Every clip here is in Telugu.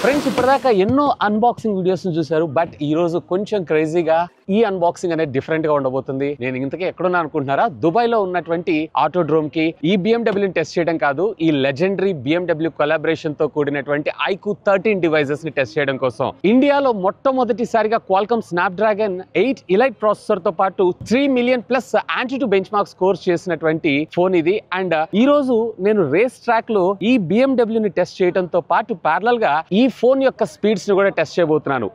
ఫ్రెండ్స్ ఇప్పటిదాకా ఎన్నో అన్బాక్సింగ్ వీడియోస్ చూశారు బట్ ఈ రోజు కొంచెం క్రేజీగా ఈ అన్బాక్సింగ్ అనేది డిఫరెంట్ గా ఉండబోతుంది నేను ఇంతకీ ఎక్కడున్నా అనుకుంటున్నారా దుబాయ్ లో ఉన్నటువంటి ఆటోడ్రోమ్ కి ఈ బిఎండబ్ల్యూని టెస్ట్ చేయడం కాదు ఈ లెజెండరీ బిఎండబ్ల్యూ కొలాబరేషన్ తో కూడినటువంటి ఐకు థర్టీన్ డివైజెస్ ని టెస్ట్ చేయడం కోసం ఇండియాలో మొట్టమొదటిసారిగా Qualcomm Snapdragon eight elite processor తో పాటు three million plus AnTuTu benchmark score చేసినటువంటి ఫోన్ ఇది అండ్ ఈ రోజు నేను రేస్ ట్రాక్ లో ఈ BMW ని టెస్ట్ చేయడంతో పాటు ప్యారలల్ గా ఈ ఫోన్ యొక్క స్పీడ్స్ ని కూడా టెస్ట్ చేయబోతున్నాను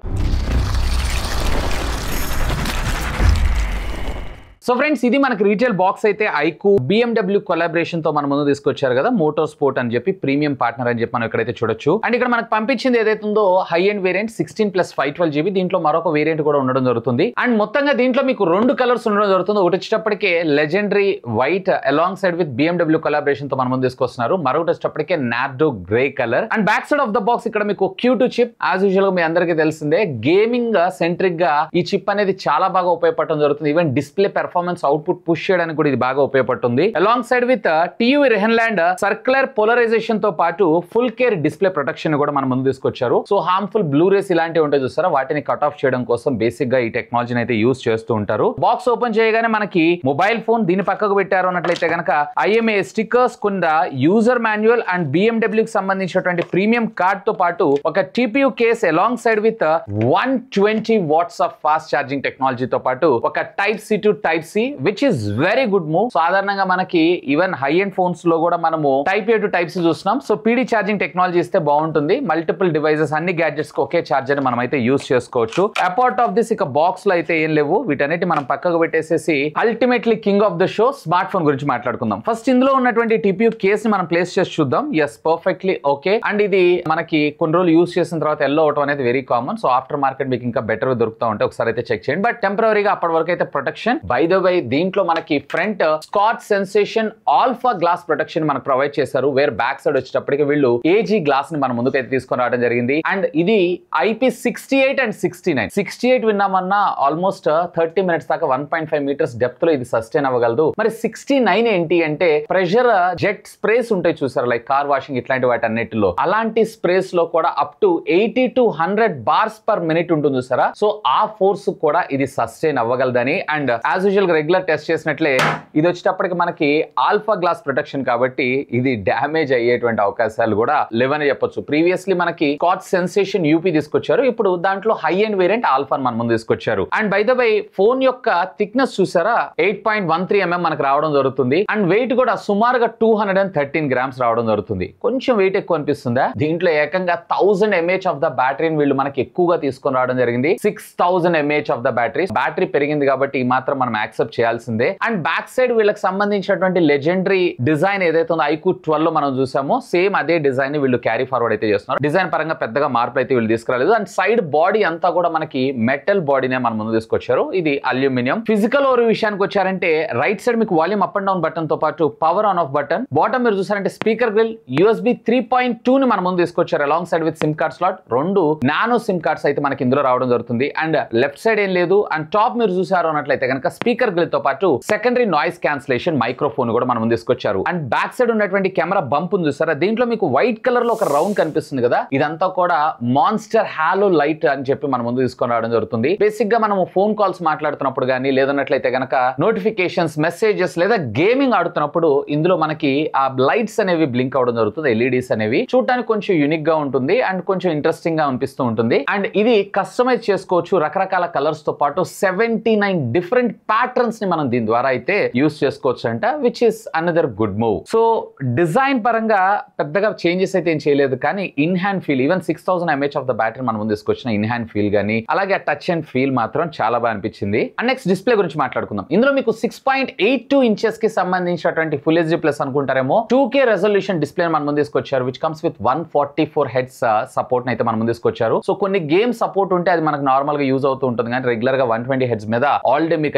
సో ఫ్రెండ్స్ ఇది మనకి రీటైల్ బాక్స్ అయితే ఐకు బిఎండబ్ల్యూ కొలాబరేషన్ తో మన ముందు తీసుకొచ్చారు కదా మోటో స్పోర్ట్ అని చెప్పి ప్రీమియం పార్ట్నర్ అని చెప్పి మనం ఇక్కడైతే చూడొచ్చు అండ్ ఇక్కడ మనకు పంపించింది ఏదైతే ఉందో high end variant sixteen plus five twelve GB దీంట్లో మరొక వేరియంట్ కూడా ఉండడం జరుగుతుంది అండ్ మొత్తంగా దీంట్లో మీకు రెండు కలర్స్ ఉండడం జరుగుతుంది ఒకటి వచ్చేటప్పటికే legendary white alongside with BMW collaboration తో మన ముందు తీసుకొస్తున్నారు మరొకటి వచ్చేటప్పటికే Nardo grey colour and back side of the box ఇక్కడ మీకు Q two chip as usual గా మీ అందరికీ తెలిసిందే గేమింగ్ సెంట్రిక్ గా ఈ చిప్ అనేది చాలా బాగా ఉపయోగపడడం జరుగుతుంది even display performance output push చేయడానికి కూడా ఇది బాగా ఉపయోగపడుతుంది alongside with TUV Rheinland circular polarisation తో పాటు ఫుల్ కేర్ డిస్ప్లే ప్రొటెక్షన్ కూడా మన ముందు తీసుకొచ్చారు సో హార్మ్ఫుల్ బ్లూ రేస్ ఇలాంటివి ఉంటాయి చూస్తారా వాటిని కట్ ఆఫ్ చేయడం కోసం బేసిక్ గా ఈ టెక్నాలజీని అయితే యూస్ చేస్తూ ఉంటారు బాక్స్ ఓపెన్ చేయగానే మనకి మొబైల్ ఫోన్ దీని పక్కకు పెట్టారు అన్నట్లయితే కనుక ఐఎంఏ స్టిక్కర్స్ కింద యూజర్ మాన్యువల్ అండ్ బిఎండబ్ల్యూ కి సంబంధించినటువంటి ప్రీమియం కార్డ్ తో పాటు ఒక TPU case alongside with one twenty watts of fast charging టెక్నాలజీతో పాటు ఒక type C to type C which is very good move సాధారణంగా మనకి ఈవెన్ హై అండ్ ఫోన్స్ లో కూడా మనము type A to type C చూస్తున్నాం సో పీడీ ఛార్జింగ్ టెక్నాలజీ ఇస్తే బాగుంటుంది మల్టిపుల్ డివైజెస్ అన్ని గ్యాడ్జెట్స్ కి ఒకే ఛార్జర్ మనం అయితే యూస్ చేసుకోవచ్చు అపార్ట్ ఆఫ్ దిస్ ఇక బాక్స్ లో అయితే ఏం లేవు వీటన్నిటి మనం పక్కకు పెట్టేసేసి ultimately king of the show smartphone గురించి మాట్లాడుకుందాం ఫస్ట్ ఇందులో ఉన్నటువంటి టిపియు కేస్ ని మనం ప్లేస్ చేసి చూద్దాం ఎస్ పర్ఫెక్ట్లీ ఓకే అండ్ ఇది మనకి కొన్ని రోజులు యూస్ చేసిన తర్వాత ఎల్లో అవటం అనేది very common so aftermarket మీకు ఇంకా బెటర్ దొరుకుతా ఉంటే ఒకసారి అయితే చెక్ చేయండి బట్ టెంపరీగా అప్పటి వరకు అయితే ప్రొటెక్షన్ బై ద వై దీంట్లో మనకి front Schott Xensation alpha glass protection మనకు ప్రొవైడ్ చేశారు వేర్ బ్యాక్ సైడ్ వచ్చేటప్పటికి వీళ్ళు ఏజీ గ్లాస్ ని మన ముందుకు అయితే తీసుకొని రావడం జరిగింది అండ్ ఇది IP sixty eight and sixty nine sixty eight విన్నామన్నా ఆల్మోస్ట్ థర్టీ మినిట్స్ దాకా one point five metres depth లో ఇది సస్టైన్ అవ్వగలదు మరి సిక్స్టీ నైన్ ఏంటి అంటే ప్రెషర్ జెట్ స్ప్రేస్ ఉంటాయి చూసారు లైక్ కార్ వాషింగ్ ఇట్లాంటి వాటి అన్నిటిలో అలాంటి స్ప్రేస్ లో కూడా up to eighty to hundred bars per minute ఉంటుంది చూసారా సో ఆ ఫోర్స్ కూడా ఇది సస్టైన్ అవ్వగలదని అండ్ యాజ్ యూజువల్ గా రెగ్యులర్ టెస్ట్ చేసినట్లే ఇది వచ్చేటప్పటికి మనకి ఆల్ఫా గ్లాస్ ప్రొటెక్షన్ కాబట్టి ఇది డ్యామేజ్ అయ్యేటువంటి అవకాశాలు కూడా లేవని చెప్పొచ్చు ప్రీవియస్లీ మనకి కాట్ సెన్సేషన్ యూపీ తీసుకొచ్చారు ఇప్పుడు దాంట్లో హై అండ్ వేరియంట్ ఆల్ఫా మన ముందు తీసుకొచ్చారు and by the by phone యొక్క థిక్నెస్ చూసారా eight point one three mm మనకు రావడం జరుగుతుంది అండ్ వెయిట్ కూడా సుమారుగా two hundred and thirteen grams రావడం జరుగుతుంది కొంచెం వెయిట్ ఎక్కువ అనిపిస్తుందా దీంట్లో ఏకంగా థౌసండ్ ఎంఏహెచ్ ఆఫ్ ద బ్యాటరీని వీళ్ళు మనకి ఎక్కువగా తీసుకొని రావడం జరిగింది six thousand mAh of the battery battery పెరిగింది కాబట్టి ఈ మాత్రం మనం యాక్సెప్ట్ చేయాల్సిందే అండ్ బ్యాక్ సైడ్ వీళ్ళకి సంబంధించినటువంటి లెజెండరీ డిజైన్ ఏదైతే ఉందో ఐకు ట్వెల్వ్ లో మనం చూసామో సేమ్ అదే డిజైన్ వీళ్ళు క్యారీ ఫార్వర్డ్ అయితే చేస్తున్నారు డిజైన్ పరంగా పెద్దగా మార్పులు అయితే వీళ్ళు తీసుకురాలేదు అండ్ సైడ్ బాడీ అంతా కూడా మనకి మెటల్ బాడీనే మన ముందు తీసుకొచ్చారు ఇది అల్యూమినియం ఫిజికల్ ఓవర్ విషయానికి వచ్చారంటే రైట్ సైడ్ మీకు volume up and down button తో పాటు power on off button bottom మీరు చూసారంటే speaker grill USB three point two ని మన ముందు తీసుకొచ్చారు alongside with SIM card slot రెండు నానో సిమ్ కార్డ్స్ అయితే మనకి ఇందులో రావడం జరుగుతుంది అండ్ లెఫ్ట్ సైడ్ ఏం లేదు అండ్ టాప్ మీరు చూసారు అన్నట్లయితే కనుక స్పీకర్ గ్రిల్ తో పాటు సెకండరీ నాయిస్ క్యాన్సిలేషన్ మైక్రోఫోన్ కూడా మనం ముందు తీసుకొచ్చారు అండ్ బ్యాక్ సైడ్ ఉన్నటువంటి కెమెరా బంప్ ఉంది చూసారా దీంట్లో మీకు వైట్ కలర్ లో ఒక రౌండ్ కనిపిస్తుంది కదా ఇదంతా కూడా మాన్స్టర్ హాలో లైట్ అని చెప్పి మన ముందు తీసుకొని రావడం జరుగుతుంది బేసిక్ గా మనము ఫోన్ కాల్స్ మాట్లాడుతున్నప్పుడు కానీ లేదన్నట్లయితే గనక నోటిఫికేషన్స్ మెసేజెస్ లేదా గేమింగ్ ఆడుతున్నప్పుడు ఇందులో మనకి ఆ లైట్స్ అనేవి బ్లింక్ అవడం జరుగుతుంది ఎల్ఈడీస్ అనేవి చూడడానికి కొంచెం యూనిక్ గా ఉంటుంది అండ్ కొంచెం ఇంట్రెస్టింగ్ గా అనిపిస్తూ ఉంటుంది అండ్ ఇది కస్టమైజ్ చేసుకోవచ్చు రకరకాల కలర్స్ తో పాటు సెవెంటీ నైన్ డిఫరెంట్ ప్యాటర్న్స్ ని మనం దీని ద్వారా అయితే యూస్ చేసుకోవచ్చు అంట which is another good move so design పరంగా పెద్దగా చేంజెస్ అయితే ఏం చేయలేదు కానీ in hand feel even six thousand mAh of the battery మన ముందు తీసుకొచ్చిన ఇన్ హ్యాండ్ ఫీల్ గానీ అలాగే టచ్ అండ్ ఫీల్ మాత్రం చాలా బాగా అనిపించింది అండ్ నెక్స్ట్ డిస్ప్లే గురించి మాట్లాడుకుందాం ఇందులో మీకు six point eight two inches కి సంబంధించినటువంటి ఫుల్ హెచ్డి ప్లస్ అనుకుంటారేమో టూ కే రెజల్యూషన్ డిస్ప్లే మన ముందు తీసుకొచ్చారు which comes with one forty four hertz support అయితే మన ముందు తీసుకొచ్చారు సో కొన్ని గేమ్ సపోర్ట్ ఉంటే అది మనకు నార్మల్ గా యూజ్ అవుతూ ఉంటుంది కానీ రెగ్యులర్ గా వన్ ట్వంటీ హెడ్స్ మీద ఆల్ డే మీకు అయితే రన్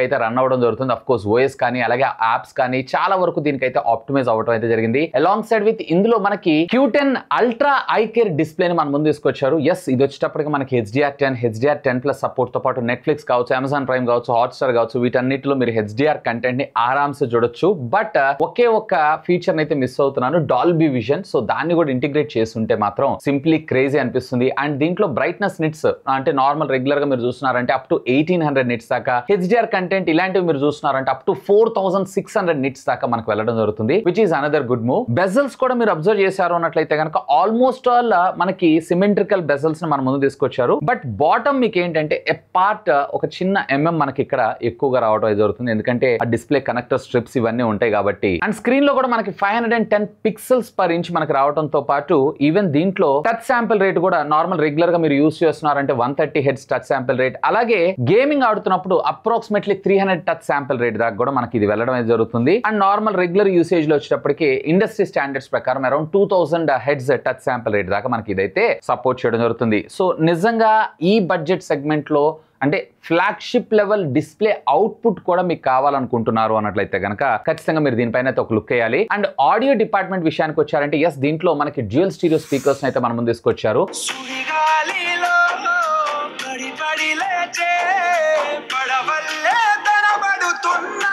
అవ్వడం జరుగుతుంది అఫ్ కోర్స్ ఓఎస్ కానీ అలాగే యాప్స్ కానీ చాలా వరకు దీనికైతే ఆప్టిమైజ్ అవ్వడం అయితే జరిగింది అలాంగ్ సైడ్ విత్ ఇందులో మనకి క్యూటెన్ అల్ట్రా ఐ కేర్ డిస్ప్లే ని మన ముందు తీసుకొచ్చారు ఎస్ ఇది వచ్చేటప్పటికి మనకి HDR ten HDR ten plus support తో పాటు నెట్ఫ్లిక్స్ కావచ్చు అమెజాన్ ప్రైమ్ కావచ్చు హాట్స్టార్ కావచ్చు వీటన్నిటిలో మీరు హెచ్డిఆర్ కంటెంట్ ని ఆరామ్స్ చూడొచ్చు బట్ ఒకే ఒక్క ఫీచర్ అయితే మిస్ అవుతున్నాను డాల్బీ విజన్ సో దాన్ని కూడా ఇంటిగ్రేట్ చేసి ఉంటే మాత్రం సింప్లీ క్రేజీ అనిపిస్తుంది అండ్ దీంట్లో బ్రైట్నెస్ నిట్స్ అంటే నార్మల్ రెగ్యులర్ గా మీరు చూస్తున్నారంటే up to eighteen hundred nits దాకా హెచ్డిఆర్ కంటెంట్ ఇలాంటివి మీరు చూస్తున్నారంటే up to four thousand six hundred nits దాకా మనకు వెళ్ళడం జరుగుతుంది which is another good move bezels కూడా మీరు అబ్జర్వ్ చేశారు అన్నట్లయితే కనుక ఆల్మోస్ట్ ఆల్ మనకి సిమెట్రికల్ బెజల్స్ ని మన ముందు తీసుకొచ్చారు బట్ బాటమ్ మీకు ఏంటంటే ఎ పార్ట్ ఒక చిన్న ఎంఎం మనకి ఇక్కడ ఎక్కువగా రావడం అయితే జరుగుతుంది ఎందుకంటే ఆ డిస్ప్లే కనెక్టర్ స్ట్రిప్స్ ఇవన్నీ ఉంటాయి కాబట్టి అండ్ స్క్రీన్ లో కూడా మనకి five hundred and ten pixels per inch మనకి రావడంతో పాటు ఈవెన్ దీంట్లో టచ్ శాంపిల్ రేట్ కూడా నార్మల్ రెగ్యులర్ గా మీరు యూస్ చేస్తున్నారంటే one thirty hertz touch sample rate అలాగే గేమింగ్ ఆడుతున్నప్పుడు approximately three hundred touch sample rate దాకా కూడా మనకి ఇది వెళ్ళడం అయితే జరుగుతుంది అండ్ నార్మల్ రెగ్యులర్ యూసేజ్ లో వచ్చేటప్పటికి ఇండస్ట్రీ స్టాండర్డ్స్ ప్రకారం around two thousand hertz touch sample rate దాకా మనకి ఇదైతే సపోర్ట్ చేయడం జరుగుతుంది సో నిజంగా ఈ బడ్జెట్ సెగ్మెంట్ లో అంటే ఫ్లాగ్షిప్ లెవెల్ డిస్ప్లే అవుట్పుట్ కూడా మీకు కావాలనుకుంటున్నారు అన్నట్లయితే కనుక ఖచ్చితంగా మీరు దీనిపైన అయితే ఒక లుక్ వేయాలి అండ్ ఆడియో డిపార్ట్మెంట్ విషయానికి వచ్చారంటే ఎస్ దీంట్లో మనకి డ్యూయల్ స్టీరియో స్పీకర్స్ అయితే మన ముందు తీసుకొచ్చారు సుడిగాలిలో పడి పడి లేచే పడవల్లే తడబడుతున్నా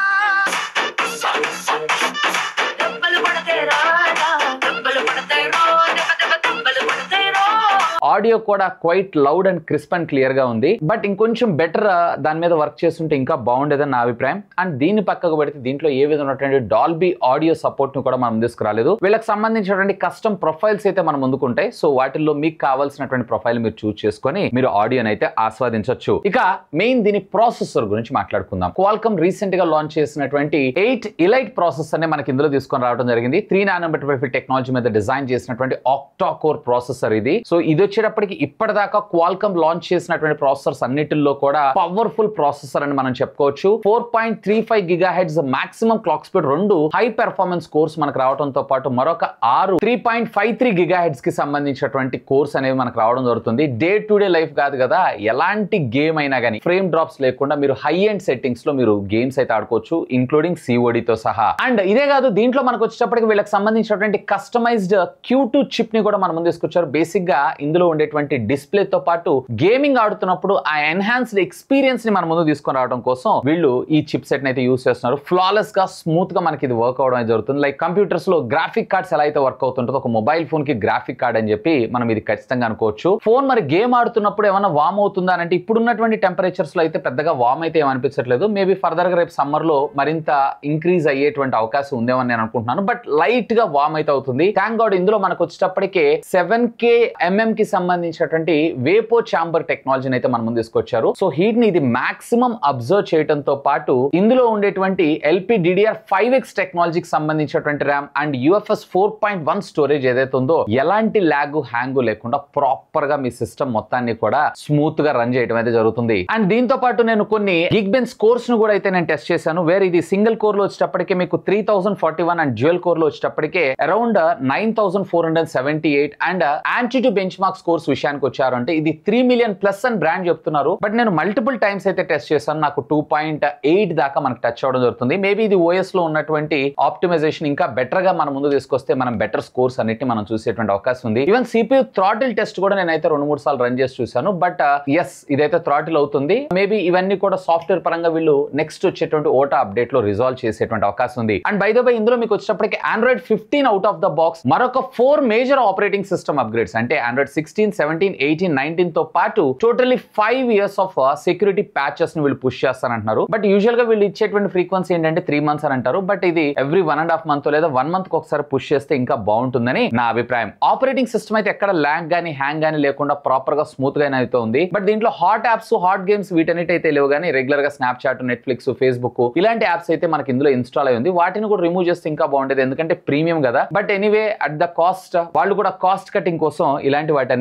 దెబ్బలు పడతే రారా దెబ్బలు పడతే రో దెబ్బ దెబ్బ దెబ్బలు పడతే రో ఆడియో కూడా quite loud and crisp and clear గా ఉంది బట్ ఇంకొంచెం బెటర్ దాని మీద వర్క్ చేస్తుంటే ఇంకా బాగుండేదని నా అభిప్రాయం అండ్ దీన్ని పక్కకు పెడితే దీంట్లో ఏ విధంగా ఉన్నటువంటి డాల్బీ ఆడియో సపోర్ట్ ను కూడా మనం తీసుకురాలేదు వీళ్ళకి సంబంధించినటువంటి కస్టమ్ ప్రొఫైల్స్ అయితే మన ముందుకుంటాయి సో వాటిల్లో మీకు కావాల్సినటువంటి ప్రొఫైల్ మీరు చూస్ చేసుకొని మీరు ఆడియోని అయితే ఆస్వాదించవచ్చు ఇక మెయిన్ దీని ప్రాసెసర్ గురించి మాట్లాడుకుందాం క్వాల్కమ్ రీసెంట్ గా లాంచ్ చేసినటువంటి ఎయిట్ ఇలైట్ ప్రాసెసర్ నే మనకి ఇందులో తీసుకొని రావడం జరిగింది త్రీ నానోమీటర్ టెక్నాలజీ మీద డిజైన్ చేసినటువంటి ఆక్టా కోర్ ప్రాసెసర్ ఇది సో ఇది వచ్చేటప్పటికి ఇప్పటిదాకా క్వాల్కమ్ లాంచ్ చేసినటువంటి ప్రాసెసర్స్ అన్నిటిలో కూడా పవర్ఫుల్ ప్రాసెసర్ అని మనం చెప్పుకోవచ్చు four point three five gigahertz maximum clock speed రెండు హై పెర్ఫార్మెన్స్ కోర్స్ మనకు రావడంతో పాటు మరొక ఆరు three point five three gigahertz కి సంబంధించినటువంటి కోర్స్ అనేవి మనకు రావడం జరుగుతుంది డే టు డే లైఫ్ కాదు కదా ఎలాంటి గేమ్ అయినా కానీ ఫ్రేమ్ డ్రాప్స్ లేకుండా మీరు హై ఎండ్ సెట్టింగ్స్ లో మీరు గేమ్స్ అయితే ఆడుకోవచ్చు ఇంక్లూడింగ్ సిఓడి తో సహా అండ్ ఇదే కాదు దీంట్లో మనకు వచ్చేటప్పటికి వీళ్ళకి సంబంధించినటువంటి కస్టమైజ్డ్ క్యూ టూ చిప్ ని కూడా మన ముందు తీసుకొచ్చారు బేసిక్ గా ఇందులో ఉండేటువంటి డిస్ప్లే తో పాటు గేమింగ్ ఆడుతున్నప్పుడు ఆ ఎన్హాన్స్డ్ ఎక్స్పీరియన్స్ ని మన ముందు తీసుకొని రావడం కోసం వీళ్ళు ఈ చిప్ సెట్ అయితే యూస్ చేస్తున్నారు ఫ్లాలెస్ గా స్మూత్ గా మనకి ఇది వర్క్ అవడం అయితే జరుగుతుంది లైక్ కంప్యూటర్స్ లో గ్రాఫిక్ కార్డ్స్ ఎలా అయితే వర్క్ అవుతుంటుందో ఒక మొబైల్ ఫోన్ కి గ్రాఫిక్ కార్డ్ అని చెప్పి మనం ఇది ఖచ్చితంగా అనుకోవచ్చు ఫోన్ మరి గేమ్ ఆడుతున్నప్పుడు ఏమైనా వామ్ అవుతుందా అని అంటే ఇప్పుడున్నటువంటి టెంపరేచర్స్ లో అయితే పెద్దగా వామ్ అయితే ఏమనిపించట్లేదు మేబీ ఫర్దర్ గా రేపు సమ్మర్ లో మరింత ఇంక్రీజ్ అయ్యేటువంటి అవకాశం ఉందేమని నేను అనుకుంటున్నాను బట్ లైట్ గా వామ్ అయితే అవుతుంది థ్యాంక్ గాడ్ ఇందులో మనకు వచ్చేటప్పటికే సెవెన్ కే ఎంఎం కి సంబంధించినటువంటి వేపో చాంబర్ టెక్నాలజీని అయితే మన ముందు తీసుకొచ్చారు సో హీట్ ని ఇది మాక్సిమం అబ్జర్వ్ చేయడంతో పాటు ఇందులో ఉండేటువంటి ఎల్పి డిడిఆర్ ఫైవ్ ఎక్స్ టెక్నాలజీకి సంబంధించినటువంటి RAM and UFS four point one storage ఏదైతే ఉందో ఎలాంటి ల్యాగ్ హ్యాంగ్ లేకుండా ప్రాపర్ గా మీ సిస్టమ్ మొత్తాన్ని కూడా స్మూత్ గా రన్ చేయడం అయితే జరుగుతుంది అండ్ దీంతో పాటు నేను కొన్ని గిగ్ బెన్స్ కోర్స్ ను కూడా అయితే నేను టెస్ట్ చేశాను వేరే ఇది సింగిల్ కోర్ లో వచ్చేటప్పటికే మీకు three thousand forty one and dual core లో వచ్చేటప్పటికే around nine thousand four hundred seventy eight and anti benchmarks scores విషయానికి వచ్చారు అంటే ఇది త్రీ మిలియన్ ప్లస్ అని బ్రాండ్ చెప్తున్నారు బట్ నేను మల్టిపుల్ టైమ్స్ అయితే టెస్ట్ చేశాను నాకు టూ పాయింట్ ఎయిట్ దాకా మనకు టచ్ అవడం జరుగుతుంది మేబీ ఇది ఓఎస్ లో ఉన్నటువంటి ఆప్టిమైజేషన్ ఇంకా బెటర్ గా మన ముందు తీసుకొస్తే మనం బెటర్ స్కోర్స్ అన్నిటి మనం చూసేటువంటి అవకాశం ఉంది ఈవెన్ సిపియూ థ్రాటిల్ టెస్ట్ కూడా నేనైతే రెండు మూడు సార్లు రన్ చేసి చూశాను బట్ ఎస్ ఇదైతే థ్రాటిల్ అవుతుంది మేబీ ఇవన్నీ కూడా సాఫ్ట్వేర్ పరంగా వీళ్ళు నెక్స్ట్ వచ్చేటువంటి ఓటా అప్డేట్ లో రిజాల్వ్ చేసేటువంటి అవకాశం ఉంది అండ్ బై ద బై ఇందులో మీకు వచ్చేటప్పటికి Android fifteen out of the box మరొక four major operating system upgrades అంటే Android sixteen seventeen eighteen nineteen తో పాటు totally five years of security patches ని వీళ్ళు పుష్ చేస్తారంటున్నారు బట్ యూజువల్ గా వీళ్ళు ఇచ్చేటువంటి ఫ్రీక్వెన్సీ ఏంటంటే త్రీ మంత్స్ అని అంటారు బట్ ఇది every one and half month లేదా వన్ మంత్ ఒకసారి పుష్ చేస్తే ఇంకా బాగుంటుందని నా అభిప్రాయం ఆపరేటింగ్ సిస్టమ్ అయితే ఎక్కడ ల్యాంగ్ గానీ హ్యాంగ్ గానీ లేకుండా ప్రాపర్ గా స్మూత్ గానే అయితే ఉంది బట్ దీంట్లో హాట్ యాప్స్ హాట్ గేమ్స్ వీటన్నిటి అయితే లేవు కానీ రెగ్యులర్ గా స్నాప్ చాట్ నెట్ఫ్లిక్స్ ఫేస్బుక్ ఇలాంటి యాప్స్ అయితే మనకి ఇందులో ఇన్స్టాల్ అయి ఉంది వాటిని కూడా రిమూవ్ చేస్తే ఇంకా బాగుండేది ఎందుకంటే ప్రీమియం కదా but anyway at the cost వాళ్ళు కూడా కాస్ట్ కటింగ్ కోసం ఇలాంటి వాటి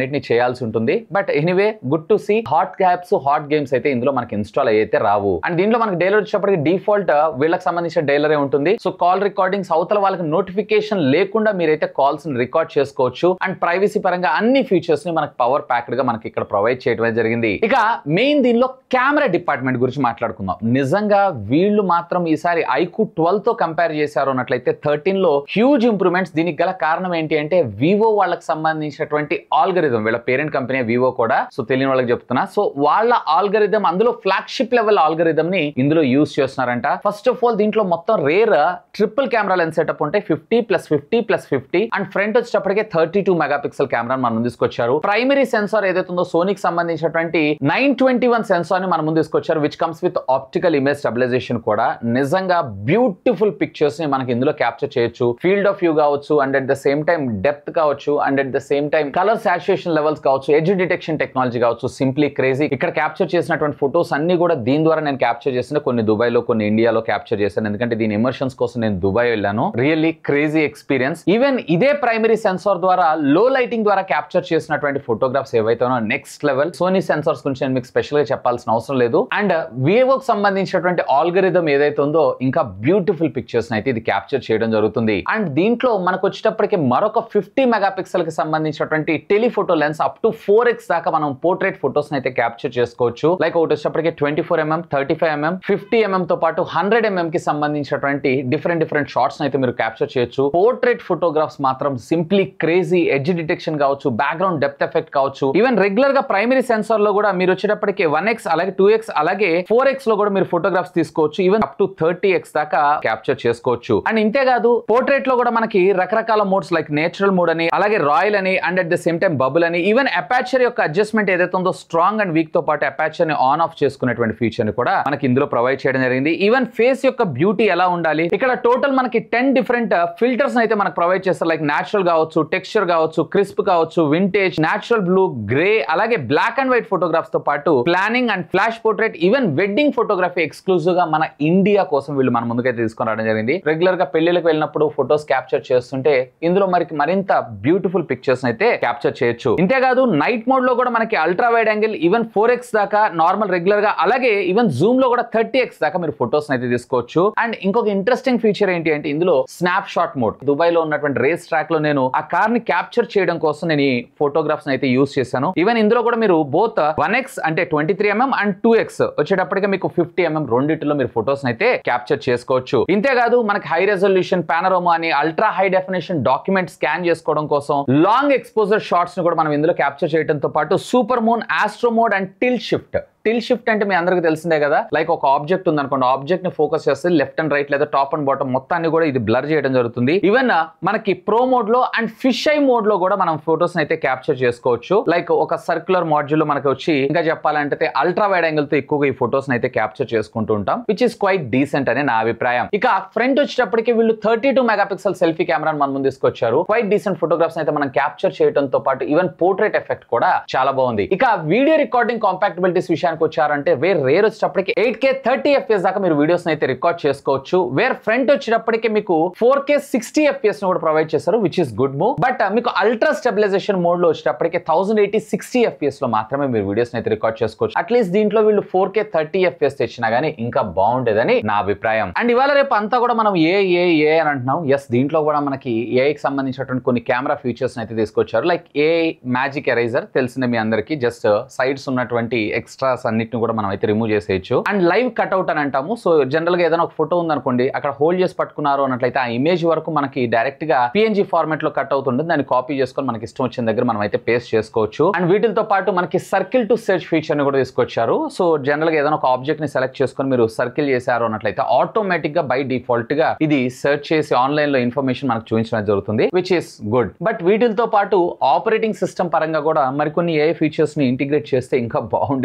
వీటన్నిటిని చేయాల్సి ఉంటుంది but anyway good to see hot apps hot games అయితే ఇందులో మనకి ఇన్స్టాల్ అయితే రావు అండ్ దీంట్లో మనకి డైలర్ వచ్చేప్పటికి డిఫాల్ట్ వీళ్ళకి సంబంధించిన డైలరే ఉంటుంది సో కాల్ రికార్డింగ్స్ అవతల వాళ్ళకి నోటిఫికేషన్ లేకుండా మీరైతే కాల్స్ రికార్డ్ చేసుకోవచ్చు అండ్ ప్రైవసీ పరంగా అన్ని ఫీచర్స్ ని మనకి పవర్ ప్యాక్డ్ గా మనకి ఇక్కడ ప్రొవైడ్ చేయడమే జరిగింది ఇక మెయిన్ దీనిలో కెమెరా డిపార్ట్మెంట్ గురించి మాట్లాడుకుందాం నిజంగా వీళ్ళు మాత్రం ఈసారి ఐకు ట్వెల్వ్ తో కంపేర్ చేశారు అన్నట్లయితే థర్టీన్ లో హ్యూజ్ ఇంప్రూవ్మెంట్స్ దీనికి గల కారణం ఏంటి అంటే వివో వాళ్ళకి సంబంధించినటువంటి ఆల్గరిథం వీళ్ళ పేరెంట్ కంపెనీ వివో కూడా సో తెలియని వాళ్ళకి చెప్తున్నా సో వాళ్ళ ఆల్గరిథం అందులో ఫ్లాగ్షిప్ లెవెల్ ఆల్గరిథం ని ఇందులో యూస్ చేస్తున్నారంట ఫస్ట్ ఆఫ్ ఆల్ దీంట్లో మొత్తం rear triple camera lens setup ఉంటే fifty plus fifty plus fifty and front వచ్చేటప్పటికే thirty two megapixel camera మన ముందు తీసుకొచ్చారు ప్రైమరీ సెన్సార్ ఏదైతే ఉందో సోనీకి సంబంధించినటువంటి నైన్ ట్వంటీ వన్ సెన్సార్ ని మన ముందు తీసుకొచ్చారు which comes with optical image stabilisation కూడా నిజంగా బ్యూటిఫుల్ పిక్చర్స్ ని మనకి ఇందులో క్యాప్చర్ చేయొచ్చు ఫీల్డ్ ఆఫ్ వ్యూ కావచ్చు and at the same time depth కావచ్చు and at the same time colour saturation levels కావచ్చు ఎడ్జ్ డిటెక్షన్ టెక్నాలజీ కావచ్చు సింప్లీ క్రేజీ ఇక్కడ క్యాప్చర్ చేసినటువంటి ఫొటోస్ అన్ని కూడా దీని ద్వారా నేను క్యాప్చర్ చేసిన కొన్ని దుబాయ్ లో కొన్ని ఇండియాలో క్యాప్చర్ చేశాను ఎందుకంటే దీని ఎమర్షన్స్ కోసం నేను దుబాయ్ వెళ్ళాను రియల్లీ క్రేజీ ఎక్స్పీరియన్స్ ఈవెన్ ఇదే ప్రైమరీ సెన్సార్ ద్వారా లో లైటింగ్ ద్వారా క్యాప్చర్ చేసినటువంటి ఫోటోగ్రాఫ్స్ ఏవైతే నెక్స్ట్ లెవెల్ సోనీ సెన్సార్స్ గురించి నేను మీకు స్పెషల్ గా చెప్పాల్సిన అవసరం లేదు అండ్ వివోకి సంబంధించినటువంటి ఆల్గరిథం ఏదైతే ఉందో ఇంకా బ్యూటిఫుల్ పిక్చర్స్ అయితే ఇది క్యాప్చర్ చేయడం జరుగుతుంది అండ్ దీంట్లో మనకు వచ్చేటప్పటికి మరొక ఫిఫ్టీ మెగా పిక్సెల్ కి సంబంధించినటువంటి telephoto lens up to four x దాకా మనం పోర్ట్రేట్ ఫోటోస్ అయితే క్యాప్చర్ చేసుకోవచ్చు లైక్ ఒకటి వచ్చేటప్పటికి twenty four MM thirty five MM fifty MM తో పాటు హండ్రెడ్ ఎంఎం కి సంబంధించినటువంటి డిఫరెంట్ డిఫరెంట్ షార్ట్స్ అయితే మీరు క్యాప్చర్ చేయొచ్చు పోర్ట్రేట్ ఫోటోగ్రాఫ్స్ మాత్రం సింప్లీ క్రేజీ ఎడ్జ్ డిటెక్షన్ కావచ్చు బ్యాక్గ్రౌండ్ డెప్త్ ఎఫెక్ట్ కావచ్చు ఈవెన్ రెగ్యులర్ గా ప్రైమరీ సెన్సార్ లో కూడా మీరు వచ్చేటప్పటికి వన్ ఎక్స్ అలాగే టూ ఎక్స్ అలాగే ఫోర్ ఎక్స్ లో కూడా మీరు ఫోటోగ్రాఫ్స్ తీసుకోవచ్చు even up to thirty x దాకా క్యాప్చర్ చేసుకోవచ్చు అండ్ ఇంతేకాదు పోర్ట్రేట్ లో కూడా మనకి రకరకాల మోడ్స్ లైక్ నేచురల్ మోడ్ అని అలాగే రాయల్ అని and at the same time bubble అని ఈవెన్ అపాచర్ యొక్క అడ్జస్ట్మెంట్ ఏదైతే ఉందో స్ట్రాంగ్ అండ్ వీక్ తో పాటు అపాచర్ ని ఆన్ ఆఫ్ చేసుకునేటువంటి ఫీచర్ ని కూడా మనకి ఇందులో ప్రొవైడ్ చేయడం జరిగింది ఈవెన్ ఫేస్ యొక్క బ్యూటీ ఎలా ఉండాలి ఇక్కడ టోటల్ మనకి టెన్ డిఫరెంట్ ఫిల్టర్స్ అయితే మనకు ప్రొవైడ్ చేస్తారు లైక్ నేచురల్ కావచ్చు టెక్స్చర్ కావచ్చు క్రిస్ప్ కావచ్చు వింటేజ్ నేచురల్ బ్లూ గ్రే అలాగే బ్లాక్ అండ్ వైట్ ఫోటోగ్రాఫ్స్ తో పాటు planning and flash portrait even wedding photography exclusive గా మన ఇండియా కోసం వీళ్ళు మన ముందుకైతే తీసుకొని రావడం జరిగింది రెగ్యులర్ గా పెళ్లిళ్ళకి వెళ్ళినప్పుడు ఫొటోస్ క్యాప్చర్ చేస్తుంటే ఇందులో మనకి మరింత బ్యూటిఫుల్ పిక్చర్స్ అయితే క్యాప్చర్ చేయొచ్చు ఇంతేకాదు నైట్ మోడ్ లో కూడా మనకి ultra wide angle even four x దాకా నార్మల్ రెగ్యులర్ గా అలాగే ఈవెన్ జూమ్ లో కూడా థర్టీ ఎక్స్ దాకా మీరు ఫొటోస్ అయితే తీసుకోవచ్చు అండ్ ఇంకొక ఇంట్రెస్టింగ్ ఫీచర్ ఏంటి అంటే ఇందులో స్నాప్ షాట్ మోడ్ దుబాయ్ లో ఉన్నటువంటి రేస్ ట్రాక్ లో నేను ఆ కార్ ని క్యాప్చర్ చేయడం కోసం నేను ఈ ఫోటోగ్రాఫ్స్ అయితే యూస్ చేశాను ఈవెన్ ఇందులో కూడా మీరు బోత్ వన్ ఎక్స్ అంటే twenty three MM and two x వచ్చేటప్పటికి మీకు ఫిఫ్టీ ఎంఎం రెండిట్లో మీరు ఫొటోస్ అయితే క్యాప్చర్ చేసుకోవచ్చు ఇంతేకాదు మనకి హై రెజల్యూషన్ పానరోమా అని ultra high definition document scan చేసుకోవడం కోసం లాంగ్ ఎక్స్పోజర్ షార్ట్స్ ని కూడా మనం ఇందులో క్యాప్చర్ చేయడంతో పాటు super moon astro mode and tilt shift tilt shift అంటే మీ అందరికీ తెలిసిందే కదా లైక్ ఒక ఆబ్జెక్ట్ ఉంది అనుకోండి ఆబ్జెక్ట్ ని ఫోకస్ చేస్తే లెఫ్ట్ అండ్ రైట్ లేదా టాప్ అండ్ బాటమ్ మొత్తాన్ని కూడా ఇది బ్లర్ చేయడం జరుగుతుంది ఈవెన్ మనకి ప్రో మోడ్ లో అండ్ ఫిష్ ఐ మోడ్ లో కూడా మనం ఫోటోస్ అయితే క్యాప్చర్ చేసుకోవచ్చు లైక్ ఒక సర్క్యులర్ మాడ్యూల్ మనకి వచ్చి ఇంకా చెప్పాలంటే అల్ట్రా వైడ్ యాంగిల్ తో ఎక్కువగా ఈ ఫోటోస్ అయితే క్యాప్చర్ చేసుకుంటూ ఉంటాం విచ్ ఇస్ క్వైట్ డీసెంట్ అని నా అభిప్రాయం ఇక ఫ్రంట్ వచ్చేటప్పటికి వీళ్ళు thirty two megapixel selfie కెమెరాని మన ముందు తీసుకొచ్చారు క్వైట్ డీసెంట్ ఫోటోగ్రాఫ్స్ అయితే మనం క్యాప్చర్ చేయడంతో పాటు ఈవెన్ పోర్ట్రేట్ ఎఫెక్ట్ కూడా చాలా బాగుంది ఇక వీడియో రికార్డింగ్ కాంపాక్టబిలిటీస్ విషయానికి వచ్చారంటే వేర్ రేర్ వచ్చేటప్పటికి ఎయిట్ కే థర్టీ ఎఫ్ఎస్ దాకా మీరు వీడియోస్ అయితే రికార్డ్ చేసుకోవచ్చు వేర్ ఫ్రంట్ వచ్చేటప్పటికి మీకు ఫోర్ కే సిక్స్టీ ఎఫ్ఎస్ కూడా ప్రొవైడ్ చేస్తారు which is good move but మీకు అల్ట్రా స్టెబిలైజేషన్ మోడ్ లో వచ్చేటప్పటికి థౌసండ్ ఎయిటీ సిక్స్టీ ఎఫ్ఎస్ లో మాత్రమే మీరు వీడియోస్ అయితే రికార్డ్ చేసుకోవచ్చు అట్లీస్ట్ దీంట్లో వీళ్ళు ఫోర్ కే థర్టీ ఎఫ్ఎస్ తెచ్చినా గానీ ఇంకా బాగుండేదని నా అభిప్రాయం అండ్ ఇవాళ రేపు అంతా కూడా మనం ఏ ఏ ఏ అని అంటున్నాం ఎస్ దీంట్లో కూడా మనకి ఏఐకి సంబంధించినటువంటి కొన్ని కెమెరా ఫీచర్స్ అయితే తీసుకొచ్చారు లైక్ ఏ మ్యాజిక్ ఎరైజర్ తెలిసిందే మీ అందరికి జస్ట్ సైడ్స్ ఉన్నటువంటి ఎక్స్ట్రాస్ అన్నిటిని కూడా మనం అయితే రిమూవ్ చేసేయచ్చు అండ్ లైవ్ కట్అవుట్ అని అంటాము సో జనరల్ గా ఏదైనా ఒక ఫోటో ఉందనుకోండి అక్కడ హోల్డ్ చేసి పట్టుకున్నారు అన్నట్లయితే ఆ ఇమేజ్ వరకు మనకి డైరెక్ట్ గా పిఎన్జీ ఫార్మాట్ లో కట్ అవుతుంది దాన్ని కాపీ చేసుకొని మనకి ఇష్టం వచ్చిన దగ్గర మనం అయితే పేస్ట్ చేసుకోవచ్చు అండ్ వీటితో పాటు మనకి సర్కిల్ టు సెర్చ్ ఫీచర్ ని కూడా తీసుకొచ్చారు సో జనరల్ గా ఏదైనా ఒక ఆబ్జెక్ట్ ని సెలెక్ట్ చేసుకొని మీరు సర్కిల్ చేశారు అన్నట్లయితే ఆటోమేటిక్ గా బై డిఫాల్ట్ గా ఇది సెర్చ్ చేసి ఆన్లైన్ లో ఇన్ఫర్మేషన్ మనకు చూపించడం జరుగుతుంది విచ్ ఇస్ గుడ్ బట్ వీటితో పాటు ఆపరేటింగ్ సిస్టమ్ పరంగా కూడా మరికొన్ని ఏ ఫీచర్స్ ని ఇంటిగ్రేట్ చేస్తే ఇంకా బాగుండేదని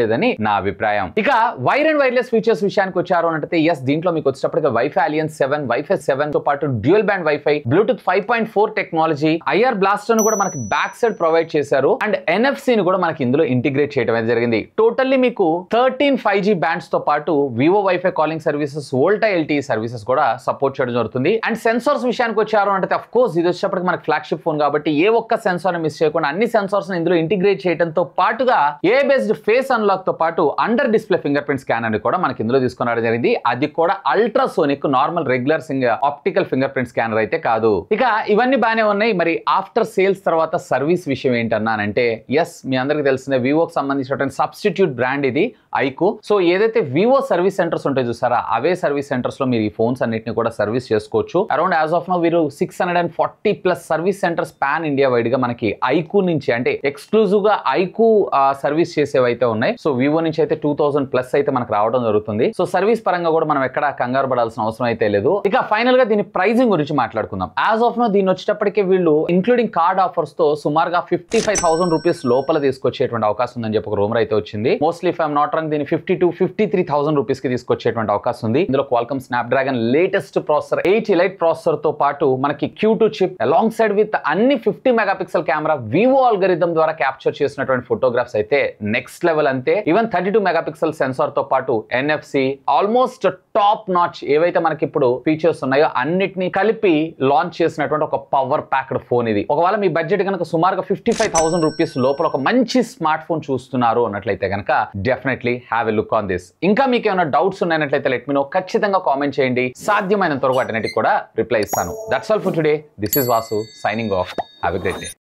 నా అభిప్రాయం ఇక వైర్ అండ్ వైర్లెస్ ఫీచర్స్ విషయానికి వచ్చారు అంటే ఎస్ దీంట్లో మీకు వచ్చేటప్పటికి wifi alliance seven wifi seven తో పాటు dual band wifi Bluetooth five point four technology IR blaster ను కూడా మనకి బ్యాక్ సైడ్ ప్రొవైడ్ చేశారు అండ్ ఎన్ఎఫ్సి ని కూడా మనకి ఇందులో ఇంటిగ్రేట్ చేయడం అయితే జరిగింది టోటల్లీ మీకు థర్టీన్ ఫైవ్ జీ బ్యాండ్స్ తో పాటు Vivo wifi calling services VoLTE LTE services కూడా సపోర్ట్ చేయడం జరుగుతుంది అండ్ సెన్సార్స్ విషయానికి వచ్చారు అంటే అఫ్ కోర్స్ ఇది వచ్చేటప్పటికి మనకి ఫ్లాగ్షిప్ ఫోన్ కాబట్టి ఏ ఒక్క సెన్సార్ మిస్ చేయకుండా అన్ని సెన్సార్స్ ఇందులో ఇంటిగ్రేట్ చేయడంతో పాటుగా ఏ బేస్డ్ ఫేస్ అన్లాక్ తో పాటు under display fingerprint scan అని కూడా మనకి ఇందులో తీసుకుని రావడం జరిగింది అది కూడా అల్ట్రాసోనిక్ నార్మల్ రెగ్యులర్ సింగ్ ఆప్టికల్ ఫింగర్ ప్రింట్ స్కానర్ అయితే కాదు ఇక ఇవన్నీ బాగానే ఉన్నాయి మరి ఆఫ్టర్ సేల్స్ తర్వాత సర్వీస్ విషయం ఏంటన్నానంటే ఎస్ మీ అందరికి తెలిసిన వివోకి సంబంధించినటువంటి సబ్స్టిట్యూట్ బ్రాండ్ ఇది ఐకు సో ఏదైతే వివో సర్వీస్ సెంటర్స్ ఉంటాయి చూసారా అవే సర్వీస్ సెంటర్స్ లో మీరు ఈ ఫోన్స్ అన్నిటిని కూడా సర్వీస్ చేసుకోవచ్చు అరౌండ్ యాజ్ ఆఫ్ నో వీరు six hundred and forty plus service centres pan India wide గా మనకి ఐకు నుంచి అంటే ఎక్స్క్లూజివ్ గా ఐకు సర్వీస్ చేసేవి అయితే ఉన్నాయి సో వివో నుంచి అయితే టూ థౌసండ్ ప్లస్ అయితే మనకు రావడం జరుగుతుంది సో సర్వీస్ పరంగా కూడా మనం ఎక్కడ కంగారు పడాల్సిన అవసరం అయితే లేదు ఇక ఫైనల్ గా దీని ప్రైసింగ్ గురించి మాట్లాడుకుందాం యాజ్ ఆఫ్ నో దీన్ని వచ్చేటప్పటికి వీళ్ళు ఇంక్లూడింగ్ కార్డ్ ఆఫర్స్ తో సుమారుగా ఫిఫ్టీ ఫైవ్ థౌసండ్ రూపీస్ లోపల తీసుకొచ్చేటువంటి అవకాశం ఉందని చెప్పి ఒక రూమర్ అయితే వచ్చింది mostly if I'm not wrong దీన్ని fifty to fifty three thousand rupees కి తీసుకొచ్చేటువంటి అవకాశం ఉంది ఇందులో Qualcomm Snapdragon latest processor eight elite processor తో పాటు మనకి Q two chip alongside with అన్ని fifty megapixel camera Vivo algorithm ద్వారా క్యాప్చర్ చేసినటువంటి ఫోటోగ్రాఫ్స్ అయితే నెక్స్ట్ లెవెల్ అంతే even thirty two megapixel sensor తో పాటు ఎన్ఎఫ్సి ఆల్మోస్ట్ టాప్ నాచ్ ఏవైతే మనకి ఇప్పుడు ఫీచర్స్ ఉన్నాయో అన్నిటిని కలిపి లాంచ్ చేసినటువంటి ఒక పవర్ ప్యాక్డ్ ఫోన్ ఇది ఒకవేళ మీ బడ్జెట్ కనుక సుమారుగా ఫిఫ్టీ ఫైవ్ థౌసండ్ రూపీస్ లోపల ఒక మంచి స్మార్ట్ ఫోన్ చూస్తున్నారు అన్నట్లయితే కనుక definitely have a look on this ఇంకా మీకు ఏమైనా డౌట్స్ ఉన్నాయన్నట్లయితే లెట్ మీ నో ఖచ్చితంగా కామెంట్ చేయండి సాధ్యమైనంత వరకు వాటికి కూడా రిప్లై ఇస్తాను that's all for today this is Vasu signing off have a great day